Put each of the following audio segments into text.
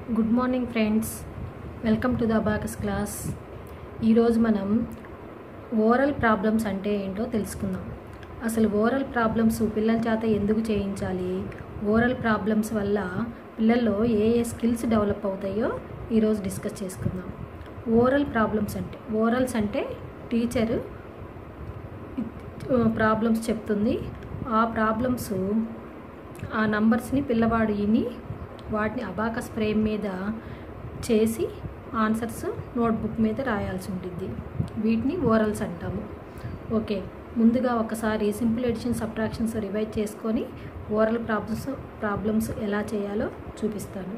good morning friends welcome to the abacus class ఈరోజు మనం oral problems అంటే ఏంటో తెలుసుకుందాం అసలు ఓరల్ ప్రాబ్లమ్స్ పిల్లల చేత ఎందుకు చేయించాలి ఓరల్ ప్రాబ్లమ్స్ వల్ల పిల్లల్లో ఏ ఏ స్కిల్స్ డెవలప్ అవుతాయో ఈరోజు డిస్కస్ చేసుకుందాం ఓరల్ ప్రాబ్లమ్స్ అంటే ఓరల్స్ అంటే టీచరు ప్రాబ్లమ్స్ చెప్తుంది ఆ ప్రాబ్లమ్స్ ఆ నంబర్స్ని పిల్లవాడు విని వాటిని అబాకస్ ఫ్రేమ్ మీద చేసి ఆన్సర్స్ నోట్బుక్ మీద రాయాల్సి ఉంటుంది వీటిని ఓరల్స్ అంటాము ఓకే ముందుగా ఒకసారి సింపుల్ ఎడిషన్ సబ్ట్రాక్షన్స్ రివైజ్ చేసుకొని ఓరల్ ప్రాబ్లమ్స్ ప్రాబ్లమ్స్ ఎలా చేయాలో చూపిస్తాను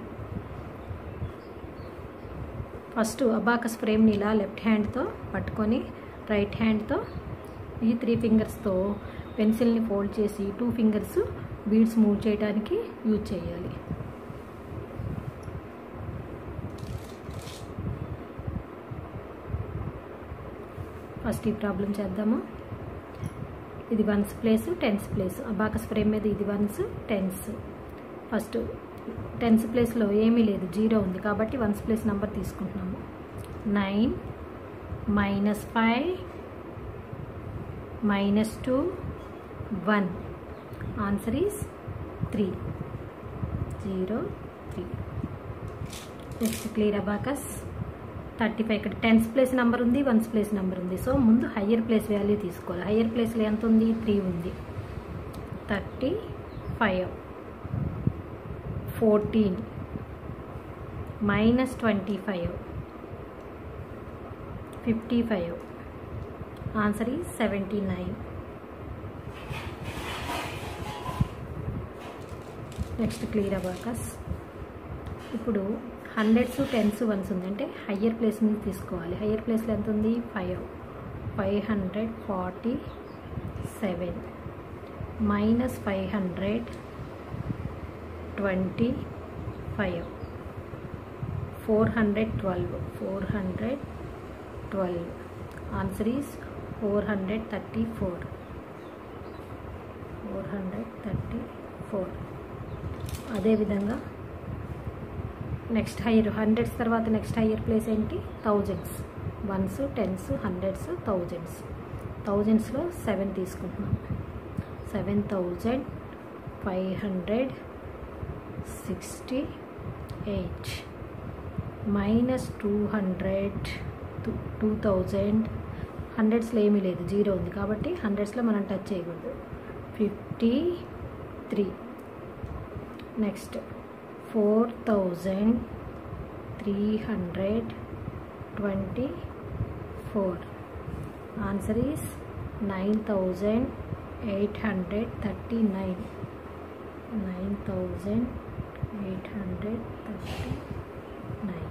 ఫస్ట్ అబాకస్ ఫ్రేమ్ని ఇలా లెఫ్ట్ హ్యాండ్తో పట్టుకొని రైట్ హ్యాండ్తో ఈ త్రీ ఫింగర్స్తో పెన్సిల్ని ఫోల్డ్ చేసి టూ ఫింగర్స్ బీడ్స్ మూవ్ చేయడానికి యూజ్ చేయాలి ఫస్ట్ ఈ ప్రాబ్లం చేద్దాము ఇది ones place tens place abacus frame మీద ఇది వన్స్ టెన్స్ ఫస్ట్ టెన్స్ ప్లేస్లో ఏమీ లేదు జీరో ఉంది కాబట్టి వన్స్ ప్లేస్ నెంబర్ తీసుకుంటున్నాము nine minus five minus two one answer is three zero three next clear abacus thirty five ఇక్కడ టెన్స్ ప్లేస్ నెంబర్ ఉంది వన్స్ ప్లేస్ నెంబర్ ఉంది సో ముందు హయ్యర్ ప్లేస్ వాల్యూ తీసుకోవాలి హయ్యర్ ప్లేస్లో ఎంత ఉంది త్రీ ఉంది thirty five fourteen minus twenty five fifty five answer ఈ seventy nine next clear abacus ఇప్పుడు హండ్రెడ్స్ టెన్స్ వన్స్ ఉంది అంటే హయ్యర్ ప్లేస్ నుంచి తీసుకోవాలి హయ్యర్ ప్లేస్లో ఎంత ఉంది five five hundred forty seven minus five hundred twenty five four hundred twelve four hundred twelve answer is four hundred thirty four four hundred thirty four అదేవిధంగా next higher hundreds తర్వాత next higher place ఏంటి thousands ones tens hundreds thousands థౌజండ్స్లో seven తీసుకుంటున్నాం seven thousand five hundred sixty eight minus two hundred two thousand హండ్రెడ్స్లో ఏమీ లేదు zero ఉంది కాబట్టి హండ్రెడ్స్లో మనం టచ్ చేయకూడదు fifty three next four thousand three hundred twenty four answer is nine thousand eight hundred thirty nine nine thousand eight hundred thirty nine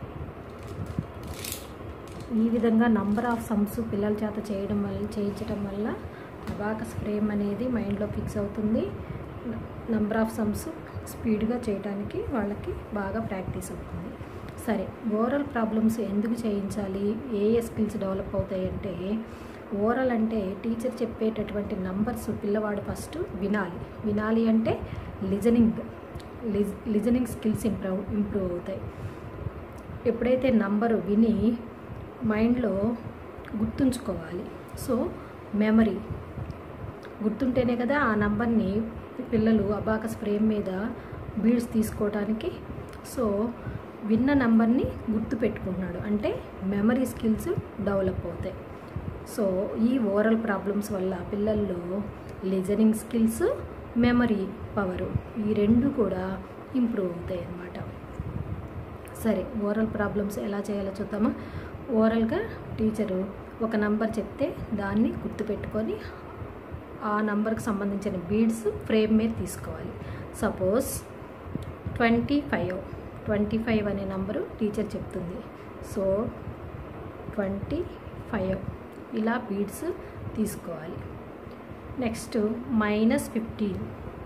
ఈ విధంగా నంబర్ ఆఫ్ సమ్స్ పిల్లల చేత చేయడం వల్ల చేయించడం వల్ల అబాకస్ ఫ్రేమ్ అనేది మైండ్లో ఫిక్స్ అవుతుంది నంబర్ ఆఫ్ సమ్స్ స్పీడ్గా చేయడానికి వాళ్ళకి బాగా ప్రాక్టీస్ అవుతుంది సరే ఓరల్ ప్రాబ్లమ్స్ ఎందుకు చేయించాలి ఏ ఏ స్కిల్స్ డెవలప్ అవుతాయంటే ఓరల్ అంటే టీచర్ చెప్పేటటువంటి నంబర్స్ పిల్లవాడు ఫస్ట్ వినాలి వినాలి అంటే లిజనింగ్ లిజ్ లిజనింగ్ స్కిల్స్ ఇంప్రూవ్ ఇంప్రూవ్ అవుతాయి ఎప్పుడైతే నంబరు విని మైండ్లో గుర్తుంచుకోవాలి సో మెమరీ గుర్తుంటేనే కదా ఆ నంబర్ని పిల్లలు అబాకస్ ఫ్రేమ్ మీద బీడ్స్ తీసుకోవడానికి సో విన్న నంబర్ని గుర్తు పెట్టుకుంటున్నాడు అంటే మెమరీ స్కిల్స్ డెవలప్ అవుతాయి సో ఈ ఓరల్ ప్రాబ్లమ్స్ వల్ల పిల్లల్లో లిజనింగ్ స్కిల్స్ మెమరీ పవరు ఈ రెండు కూడా ఇంప్రూవ్ అవుతాయి అన్నమాట సరే ఓరల్ ప్రాబ్లమ్స్ ఎలా చేయాలో చూద్దామా ఓరల్గా టీచరు ఒక నంబర్ చెప్తే దాన్ని గుర్తుపెట్టుకొని ఆ నంబర్కి సంబంధించిన బీడ్స్ ఫ్రేమ్ మీద తీసుకోవాలి suppose twenty five twenty five అనే నంబరు టీచర్ చెప్తుంది సో ట్వంటీ ఫైవ్ ఇలా బీడ్స్ తీసుకోవాలి next minus fifteen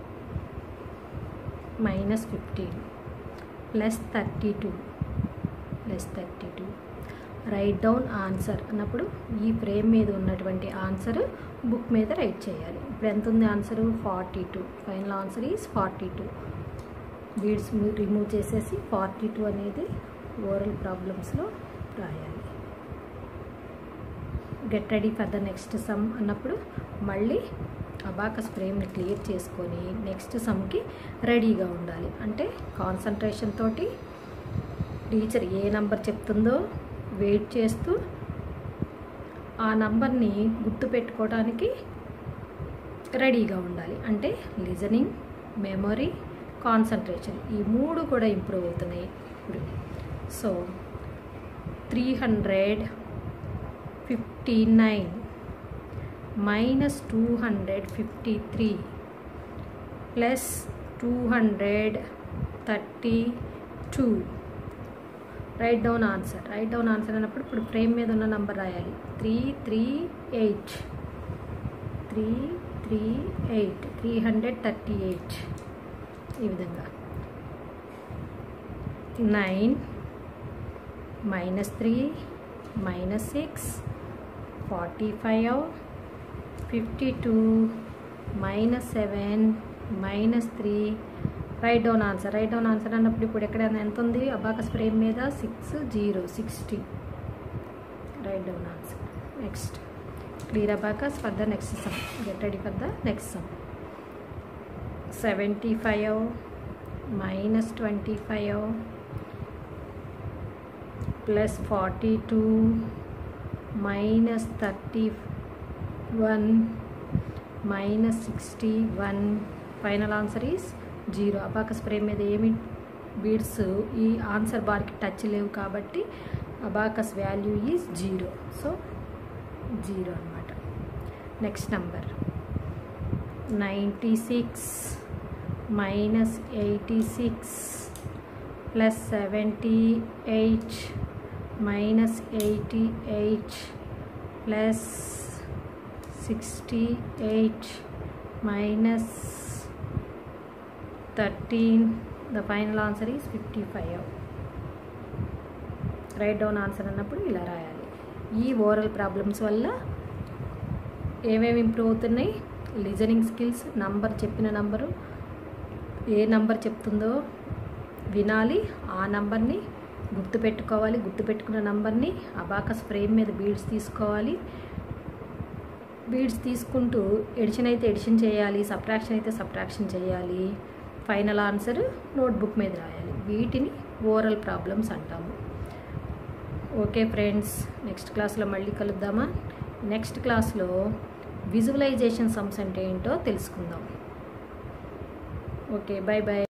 minus fifteen plus thirty two plus thirty two right down answer అన్నప్పుడు ఈ ఫ్రేమ్ మీద ఉన్నటువంటి ఆన్సర్ బుక్ మీద రైట్ చేయాలి ఇప్పుడు ఎంత ఉంది answer forty two final answer is forty two beads remove చేసేసి ఫార్టీ టూ అనేది ఓరల్ ప్రాబ్లమ్స్లో రాయాలి get ready for the next sum అన్నప్పుడు మళ్ళీ అబాకస్ ఫ్రేమ్ని క్లియర్ చేసుకొని నెక్స్ట్ సమ్కి రెడీగా ఉండాలి అంటే కాన్సన్ట్రేషన్ తోటి టీచర్ ఏ నంబర్ చెప్తుందో వెయిట్ చేస్తూ ఆ నంబర్ని గుర్తుపెట్టుకోవడానికి రెడీగా ఉండాలి అంటే లిజనింగ్ మెమొరీ కాన్సన్ట్రేషన్ ఈ మూడు కూడా ఇంప్రూవ్ అవుతున్నాయి ఇప్పుడు so three hundred fifty nine minus two hundred fifty three plus two hundred thirty two right down answer right down answer అన్నప్పుడు ఇప్పుడు ఫ్రేమ్ మీద ఉన్న నంబర్ రాయాలి three three eight three three eight three hundred thirty eight ఈ విధంగా nine minus three minus six forty five fifty two minus seven minus three right down answer right down answer అన్నప్పుడు ఇప్పుడు ఎక్కడ ఎంత ఉంది అబాకస్ ఫ్రేమ్ మీద six zero sixty right down answer next clear abacus for the next sum get ready for the next sum seventy five minus twenty five plus forty two minus thirty one minus sixty one final answer is zero abacus frame మీద ఏమి beads ఈ answer బార్కి touch లేవు కాబట్టి abacus value is zero so zero అనమాట next number ninety six minus eighty six plus seventy eight minus eighty eight plus sixty eight minus thirteen the final answer is fifty five right down answer అన్నప్పుడు ఇలా రాయాలి ఈ oral problems వల్ల ఏమేమి improve అవుతున్నాయి listening skills number చెప్పిన number ఏ number చెప్తుందో వినాలి ఆ నంబర్ని గుర్తుపెట్టుకోవాలి గుర్తుపెట్టుకున్న నంబర్ని అబాకస్ ఫ్రేమ్ మీద బీడ్స్ తీసుకోవాలి బీడ్స్ తీసుకుంటూ ఎడిషన్ అయితే ఎడిషన్ చేయాలి సబ్ట్రాక్షన్ అయితే సబ్ట్రాక్షన్ చేయాలి ఫైనల్ ఆన్సర్ నోట్బుక్ మీద రాయాలి వీటిని ఓరల్ ప్రాబ్లమ్స్ అంటాము ఓకే ఫ్రెండ్స్ నెక్స్ట్ క్లాస్లో మళ్ళీ కలుద్దామా నెక్స్ట్ క్లాస్లో విజువలైజేషన్ సమ్స్ అంటే ఏంటో తెలుసుకుందాం ఓకే బాయ్ బాయ్